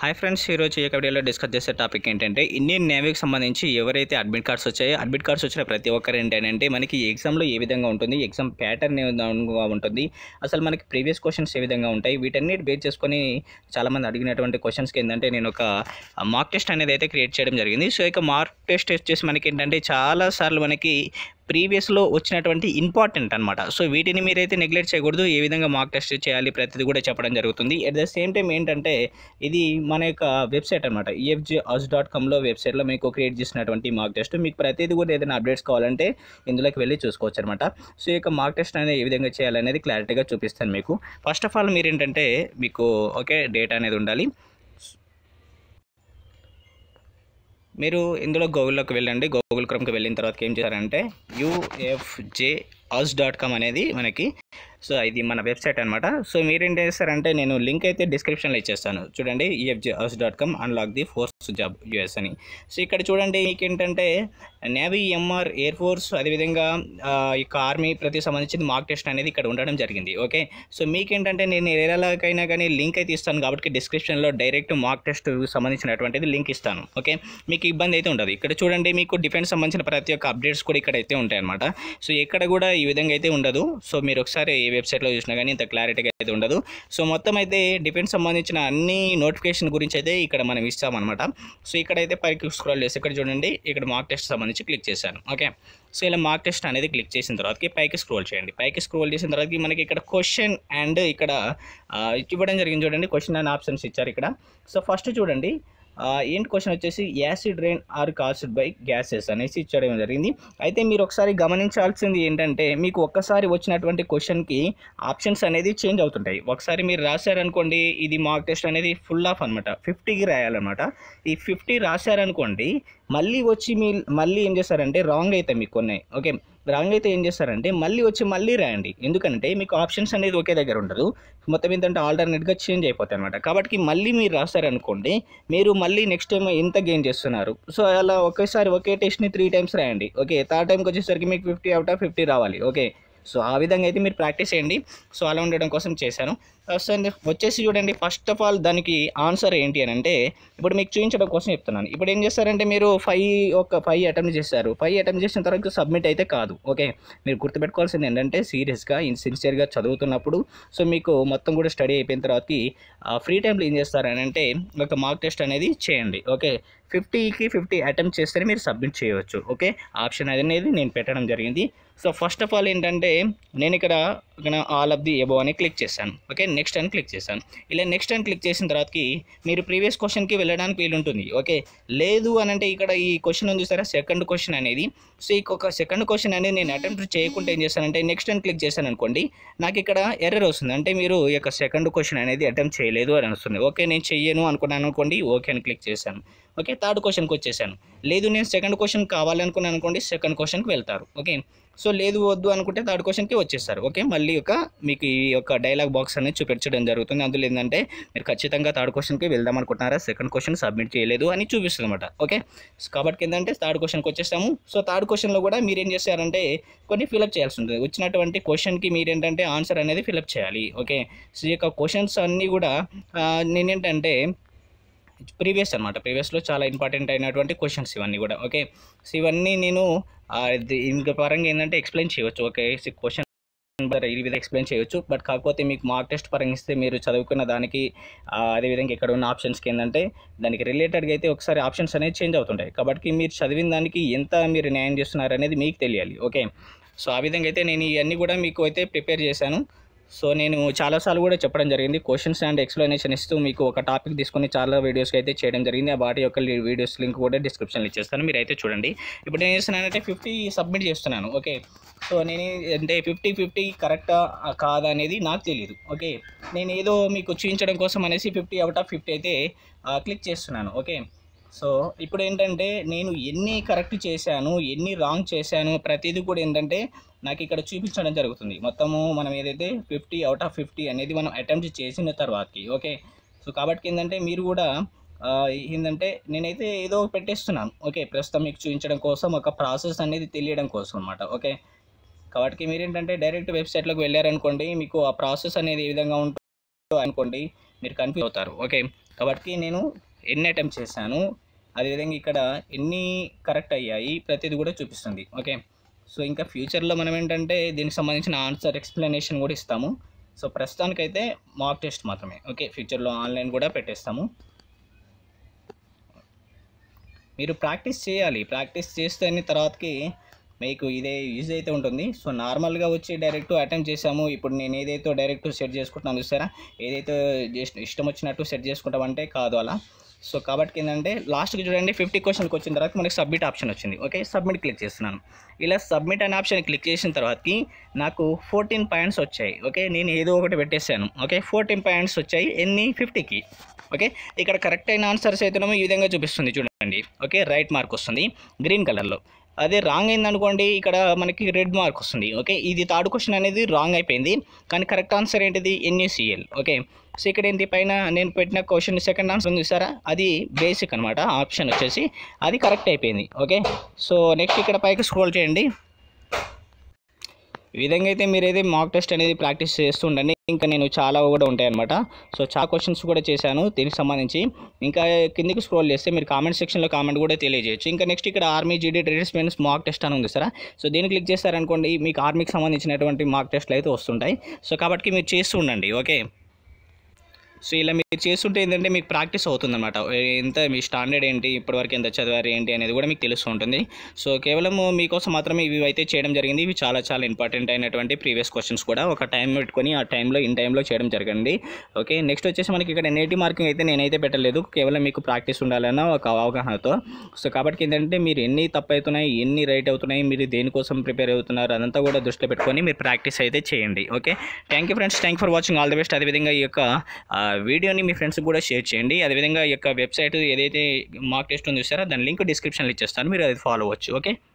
hi friends ఈరోజు ఈ యొక్క వీడియోలో డిస్కస్ చేసే టాపిక్ ఏంటంటే ఇండియన్ నేవీకి సంబంధించి ఎవరైతే అడ్మిట్ కార్డ్స్ వచ్చాయో అడ్మిట్ కార్డ్స్ వచ్చిన ప్రతి ఒక్కరు ఏంటంటే మనకి ఎగ్జామ్లో ఏ విధంగా ఉంటుంది ఎగ్జామ్ ప్యాటర్న్ ఏ విధంగా ఉంటుంది అసలు మనకి ప్రీవియస్ క్వశ్చన్స్ ఏ విధంగా ఉంటాయి వీటన్నిటి బేస్ చేసుకొని చాలామంది అడిగినటువంటి క్వశ్చన్స్కి ఏంటంటే నేను ఒక మార్క్ టెస్ట్ అనేది అయితే క్రియేట్ చేయడం జరిగింది సో ఇక మార్క్ టెస్ట్ వచ్చేసి మనకి ఏంటంటే చాలాసార్లు మనకి ప్రీవియస్లో వచ్చినటువంటి ఇంపార్టెంట్ అనమాట సో వీటిని మీరైతే నెగ్లెక్ట్ చేయకూడదు ఏ విధంగా మార్క్ టెస్ట్ చేయాలి ప్రతిదీ కూడా చెప్పడం జరుగుతుంది అట్ ద సేమ్ టైం ఏంటంటే ఇది మన యొక్క వెబ్సైట్ అనమాట ఈఎఫ్జి హౌస్ డాట్ కామ్లో వెబ్సైట్లో మీకు క్రియేట్ చేసినటువంటి మార్క్ టెస్ట్ మీకు ప్రతిదీ కూడా ఏదైనా అప్డేట్స్ కావాలంటే ఇందులోకి వెళ్ళి చూసుకోవచ్చు అనమాట సో ఈ యొక్క మార్క్ టెస్ట్ అనేది ఏ విధంగా చేయాలనేది క్లారిటీగా చూపిస్తాను మీకు ఫస్ట్ ఆఫ్ ఆల్ మీరు ఏంటంటే మీకు ఓకే డేటా అనేది ఉండాలి మీరు ఇందులో గూగుల్లోకి వెళ్ళండి గూగుల్ క్రోమ్కి వెళ్ళిన తర్వాత ఏం చేశారంటే యూఎఫ్జే హౌస్ డాట్ కామ్ అనేది మనకి సో ఇది మన వెబ్సైట్ అనమాట సో మీరు ఏం చేస్తారంటే నేను లింక్ అయితే డిస్క్రిప్షన్లో ఇచ్చేస్తాను చూడండి EFJ house dot com unlock the force job US అని సో ఇక్కడ చూడండి మీకు ఏంటంటే నేవీ ఎంఆర్ ఎయిర్ ఫోర్స్ అదేవిధంగా ఆ, ఇక ఆర్మీ ప్రతి సంబంధించిన మార్క్ టెస్ట్ అనేది ఇక్కడ ఉండడం జరిగింది ఓకే సో మీకేంటంటే నేను ఎలాగైనా కానీ లింక్ అయితే ఇస్తాను కాబట్టి డిస్క్రిప్షన్లో డైరెక్ట్ మార్క్ టెస్ట్ సంబంధించినటువంటిది లింక్ ఇస్తాను ఓకే మీకు ఇబ్బంది అయితే ఉండదు ఇక్కడ చూడండి మీకు డిఫెన్స్ సంబంధించిన ప్రతి ఒక్క అప్డేట్స్ కూడా ఇక్కడ అయితే ఉంటాయి అనమాట సో ఎక్కడ కూడా ఈ విధంగా అయితే ఉండదు సో మీరు ఒకసారి ఈ వెబ్సైట్లో చూసినా కానీ ఇంత క్లారిటీగా అయితే ఉండదు సో మొత్తం అయితే డిఫెన్స్ సంబంధించిన అన్ని నోటిఫికేషన్ గురించి అయితే ఇక్కడ మనం ఇస్తామన్నమాట సో ఇక్కడైతే పైకి స్క్రోల్ చేసి ఇక్కడ చూడండి ఇక్కడ మార్క్ టెస్ట్ సంబంధించి క్లిక్ చేశాను ఓకే సో ఇలా మార్క్ టెస్ట్ అనేది క్లిక్ చేసిన తర్వాతకి పైకి స్క్రోల్ చేయండి పైకి స్క్రోల్ చేసిన తర్వాతకి మనకి ఇక్కడ క్వశ్చన్ అండ్ ఇక్కడ ఆ, ఇవ్వడం జరిగింది చూడండి క్వశ్చన్ అండ్ ఆప్షన్స్ ఇచ్చారు ఇక్కడ సో ఫస్ట్ చూడండి ఆ, ఏంటి క్వశ్చన్ వచ్చేసి acid rain are caused by gases అనేసి ఇచ్చడం జరిగింది అయితే మీరు ఒకసారి గమనించాల్సింది ఏంటంటే మీకు ఒక్కసారి వచ్చినటువంటి క్వశ్చన్కి ఆప్షన్స్ అనేది చేంజ్ అవుతుంటాయి ఒకసారి మీరు రాశారనుకోండి ఇది మార్క్ టెస్ట్ అనేది ఫుల్ ఆఫ్ అనమాట ఫిఫ్టీకి రాయాలన్నమాట ఈ ఫిఫ్టీ రాశారనుకోండి మళ్ళీ వచ్చి మీ మళ్ళీ ఏం చేస్తారంటే రాంగ్ అయితే మీకు కొన్ని ఓకే రాంగ్ అయితే ఏం చేస్తారంటే మళ్ళీ వచ్చి మళ్ళీ రాయండి ఎందుకంటే మీకు ఆప్షన్స్ అనేది ఒకే దగ్గర ఉండదు మొత్తం ఏంటంటే ఆల్టర్నేట్గా చేంజ్ అయిపోతాయి అనమాట కాబట్టి మళ్ళీ మీరు రాశారనుకోండి మీరు మళ్ళీ నెక్స్ట్ టైం ఎంత గెయిన్ చేస్తున్నారు సో అలా ఒకేసారి ఒకే టెస్ట్ని త్రీ టైమ్స్ రాయండి ఓకే థర్డ్ టైంకి వచ్చేసరికి మీకు ఫిఫ్టీ అవుట్ ఆఫ్ ఫిఫ్టీ రావాలి ఓకే సో ఆ విధంగా అయితే మీరు ప్రాక్టీస్ చేయండి సో అలా ఉండడం కోసం చేశాను సో వచ్చేసి చూడండి ఫస్ట్ ఆఫ్ ఆల్ దానికి ఆన్సర్ ఏంటి అని అంటే ఇప్పుడు మీకు చూపించడం కోసం చెప్తున్నాను ఇప్పుడు ఏం చేస్తారంటే మీరు ఫైవ్ ఒక ఫైవ్ అటెంప్ట్ చేశారు ఫైవ్ అటెంప్ట్ చేసిన తర్వాత సబ్మిట్ అయితే కాదు ఓకే మీరు గుర్తుపెట్టుకోవాల్సింది ఏంటంటే సీరియస్గా సిన్సియర్గా చదువుతున్నప్పుడు సో మీకు మొత్తం కూడా స్టడీ అయిపోయిన తర్వాతకి ఫ్రీ టైంలో ఏం చేస్తారని అంటే ఒక మార్క్ టెస్ట్ అనేది చేయండి ఓకే ఫిఫ్టీకి ఫిఫ్టీ అటెంప్ట్ చేస్తేనే మీరు సబ్మిట్ చేయవచ్చు ఓకే ఆప్షన్ అనేది నేను పెట్టడం జరిగింది సో ఫస్ట్ ఆఫ్ ఆల్ ఏంటంటే నేను ఇక్కడ ఆల్ ఆఫ్ ది ఎబో అని క్లిక్ చేశాను ఓకే నెక్స్ట్ అని క్లిక్ చేశాను ఇలా నెక్స్ట్ అని క్లిక్ చేసిన తర్వాతకి మీరు ప్రీవియస్ క్వశ్చన్కి వెళ్ళడానికి వీలు ఉంటుంది ఓకే లేదు అని అంటే ఇక్కడ ఈ క్వశ్చన్ ఉంది సరే సెకండ్ క్వశ్చన్ అనేది సో ఈ ఒక సెకండ్ క్వశ్చన్ అనేది నేను అటెంప్ట్ చేయకుండా ఏం చేశానంటే నెక్స్ట్ అని క్లిక్ చేశాను అనుకోండి నాకు ఇక్కడ ఎర్రర్ వస్తుంది అంటే మీరు ఈ యొక్క సెకండ్ క్వశ్చన్ అనేది అటెంప్ట్ చేయలేదు అని వస్తుంది ఓకే నేను చెయ్యను అనుకున్నాను అనుకోండి ఓకే అని క్లిక్ చేశాను ఓకే థర్డ్ క్వశ్చన్కి వచ్చేసాను లేదు నేను సెకండ్ క్వశ్చన్ కావాలనుకున్నాను అనుకోండి సెకండ్ క్వశ్చన్కి వెళ్తారు ఓకే సో లేదు వద్దు అనుకుంటే థర్డ్ క్వశ్చన్కి వచ్చేస్తారు ఓకే మళ్ళీ ఒక మీకు ఈ యొక్క డైలాగ్ బాక్స్ అనేది చూపించడం జరుగుతుంది అందులో ఏంటంటే మీరు ఖచ్చితంగా థర్డ్ క్వశ్చన్కి వెళ్దాం అనుకుంటున్నారా సెకండ్ క్వశ్చన్ సబ్మిట్ చేయలేదు అని చూపిస్తుంది అనమాట ఓకే సో కాబట్టి ఏంటంటే థర్డ్ క్వశ్చన్కి వచ్చేసాము సో థర్డ్ క్వశ్చన్లో కూడా మీరు ఏం చేస్తారంటే కొన్ని ఫిలప్ చేయాల్సి ఉంటుంది వచ్చినటువంటి క్వశ్చన్కి మీరు ఏంటంటే ఆన్సర్ అనేది ఫిలప్ చేయాలి ఓకే సో ఈ యొక్క క్వశ్చన్స్ అన్నీ కూడా ఆ, నేనేంటంటే ప్రీవియస్ అనమాట ప్రీవియస్లో చాలా ఇంపార్టెంట్ అయినటువంటి క్వశ్చన్స్ ఇవన్నీ కూడా ఓకే సో ఇవన్నీ నేను ఆ, ఇది ఇంక పరంగా ఏంటంటే ఎక్స్ప్లెయిన్ చేయవచ్చు ఓకే క్వశ్చన్ ఈ విధంగా ఎక్స్ప్లెయిన్ చేయొచ్చు బట్ కాకపోతే మీకు మార్క్ టెస్ట్ పరంగా ఇస్తే మీరు చదువుకున్న దానికి ఆ, అదేవిధంగా ఇక్కడ ఉన్న ఆప్షన్స్కి ఏంటంటే దానికి రిలేటెడ్గా అయితే ఒకసారి ఆప్షన్స్ అనేది చేంజ్ అవుతుంటాయి కాబట్టి మీరు చదివిన దానికి ఎంత మీరు న్యాయం చేస్తున్నారు అనేది మీకు తెలియాలి ఓకే సో ఆ విధంగా అయితే నేను ఇవన్నీ కూడా మీకు అయితే ప్రిపేర్ చేశాను సో నేను చాలాసార్లు కూడా చెప్పడం జరిగింది క్వశ్చన్స్ అండ్ ఎక్స్ప్లెనేషన్ ఇస్తూ మీకు ఒక టాపిక్ తీసుకొని చాలా వీడియోస్కి అయితే చేయడం జరిగింది ఆ వాటి యొక్క లి- వీడియోస్ లింక్ కూడా డిస్క్రిప్షన్లో ఇచ్చేస్తాను మీరు అయితే చూడండి ఇప్పుడు నేను చేస్తున్నానంటే ఫిఫ్టీ సబ్మిట్ చేస్తున్నాను ఓకే సో నేను అంటే ఫిఫ్టీ ఫిఫ్టీ కరెక్టా కాదా అనేది నాకు తెలియదు ఓకే నేను ఏదో మీకు చూపించడం కోసం అనేసి ఫిఫ్టీ అవుట్ ఆఫ్ ఫిఫ్టీ అయితే క్లిక్ చేస్తున్నాను ఓకే సో ఇప్పుడు ఏంటంటే నేను ఎన్ని కరెక్ట్ చేశాను ఎన్ని రాంగ్ చేశాను ప్రతిదీ కూడా ఏంటంటే నాకు ఇక్కడ చూపించడం జరుగుతుంది మొత్తము మనం ఏదైతే ఫిఫ్టీ అవుట్ ఆఫ్ ఫిఫ్టీ అనేది మనం అటెంప్ట్ చేసిన తర్వాతకి ఓకే సో కాబట్టి ఏంటంటే మీరు కూడా ఆ, ఏంటంటే నేనైతే ఏదో పెట్టేస్తున్నాను ఓకే ప్రస్తుతం మీకు చూపించడం కోసం ఒక ప్రాసెస్ అనేది తెలియడం కోసం అనమాట ఓకే కాబట్టి మీరు ఏంటంటే డైరెక్ట్ వెబ్సైట్లోకి వెళ్ళారనుకోండి మీకు ఆ ప్రాసెస్ అనేది ఏ విధంగా ఉంటుందో అనుకోండి మీరు కన్ఫ్యూజ్ అవుతారు ఓకే కాబట్టి నేను ఎన్ని అటెంప్ట్ చేశాను అదేవిధంగా ఇక్కడ ఎన్ని కరెక్ట్ అయ్యాయి ప్రతిదీ కూడా చూపిస్తుంది ఓకే సో ఇంకా ఫ్యూచర్లో మనం ఏంటంటే దీనికి సంబంధించిన ఆన్సర్ ఎక్స్ప్లెనేషన్ కూడా ఇస్తాము సో ప్రస్తుతానికైతే మాక్ టెస్ట్ మాత్రమే ఓకే ఫ్యూచర్లో ఆన్లైన్ కూడా పెట్టేస్తాము మీరు ప్రాక్టీస్ చేయాలి ప్రాక్టీస్ చేస్తేనే తర్వాతకి మీకు ఇదే యూజ్ అయితే ఉంటుంది సో నార్మల్గా వచ్చి డైరెక్ట్ అటెంప్ట్ చేసాము ఇప్పుడు నేను ఏదైతే డైరెక్ట్ సెట్ చేసుకుంటున్నాను చూసారా ఏదైతే జస్ట్ ఇష్టం వచ్చినట్టు సెట్ చేసుకుంటామంటే కాదు అలా సో కాబట్టి ఏంటంటే లాస్ట్కి చూడండి ఫిఫ్టీ క్వశ్చన్కి వచ్చిన తర్వాత మనకి సబ్మిట్ ఆప్షన్ వచ్చింది ఓకే సబ్మిట్ క్లిక్ చేస్తున్నాను ఇలా సబ్మిట్ అనే ఆప్షన్ క్లిక్ చేసిన తర్వాతకి నాకు ఫోర్టీన్ పాయింట్స్ వచ్చాయి ఓకే నేను ఏదో ఒకటి పెట్టేశాను ఓకే ఫోర్టీన్ పాయింట్స్ వచ్చాయి ఎన్ని ఫిఫ్టీకి ఓకే ఇక్కడ కరెక్ట్ అయిన ఆన్సర్స్ అయితేనేమో ఈ విధంగా చూపిస్తుంది చూడండి ఓకే రైట్ మార్క్ వస్తుంది గ్రీన్ కలర్లో అదే రాంగ్ అయిందనుకోండి ఇక్కడ మనకి రెడ్ మార్క్ వస్తుంది ఓకే ఇది థర్డ్ క్వశ్చన్ అనేది రాంగ్ అయిపోయింది కానీ కరెక్ట్ ఆన్సర్ ఏంటిది ఎన్యూసిఎల్ ఓకే సో ఇక్కడ ఏంటి పైన నేను పెట్టిన క్వశ్చన్ సెకండ్ ఆన్సర్ ఉంది చూసారా అది బేసిక్ అనమాట ఆప్షన్ వచ్చేసి అది కరెక్ట్ అయిపోయింది ఓకే సో నెక్స్ట్ ఇక్కడ పైకి స్క్రోల్ చేయండి ఈ విధంగా అయితే మీరు అయితే మాక్ టెస్ట్ అనేది ప్రాక్టీస్ చేస్తూ ఉండండి ఇంకా నేను చాలా కూడా ఉంటాయి అనమాట సో చాలా క్వశ్చన్స్ కూడా చేశాను దీనికి సంబంధించి ఇంకా కిందికి స్క్రోల్ చేస్తే మీరు కామెంట్ సెక్షన్లో కామెంట్ కూడా తెలియజేయచ్చు ఇంకా నెక్స్ట్ ఇక్కడ ఆర్మీ జీడీ ట్రేడ్స్మెన్స్ మాక్ టెస్ట్ అని ఉంది సార్ సో దీన్ని క్లిక్ చేస్తారనుకోండి మీకు ఆర్మీకి సంబంధించినటువంటి మాక్ టెస్ట్లు అయితే వస్తుంటాయి సో కాబట్టి మీరు చేస్తూ ఉండండి ఓకే సో ఇలా మీరు చేస్తుంటే ఏంటంటే మీకు ప్రాక్టీస్ అవుతుందన్నమాట ఎంత మీ స్టాండర్డ్ ఏంటి ఇప్పటివరకు ఎంత చదివారు ఏంటి అనేది కూడా మీకు తెలుస్తూ ఉంటుంది సో కేవలం మీకోసం మాత్రమే ఇవి అయితే చేయడం జరిగింది ఇవి చాలా చాలా ఇంపార్టెంట్ అయినటువంటి ప్రీవియస్ క్వశ్చన్స్ కూడా ఒక టైం పెట్టుకొని ఆ టైంలో ఇన్ టైంలో చేయడం జరిగింది ఓకే నెక్స్ట్ వచ్చేసి మనకి ఇక్కడ నేటివ్ మార్కింగ్ అయితే నేనైతే పెట్టలేదు కేవలం మీకు ప్రాక్టీస్ ఉండాలన్న ఒక అవగాహనతో సో కాబట్టి ఏంటంటే మీరు ఎన్ని తప్పు అవుతున్నాయి ఎన్ని రైట్ అవుతున్నాయి మీరు దేనికోసం ప్రిపేర్ అవుతున్నారు అదంతా కూడా దృష్టిలో పెట్టుకొని మీరు ప్రాక్టీస్ అయితే చేయండి okay thank you friends thank for watching all the best అదేవిధంగా ఈ యొక్క ఆ, వీడియోని మీ ఫ్రెండ్స్కి కూడా షేర్ చేయండి అదేవిధంగా ఈ యొక్క వెబ్సైట్ ఏదైతే మాక్ టెస్ట్ ఉంది చూసారో దాని లింక్ డిస్క్రిప్షన్లో ఇచ్చేస్తాను మీరు అది ఫాలో అవ్వచ్చు ఓకే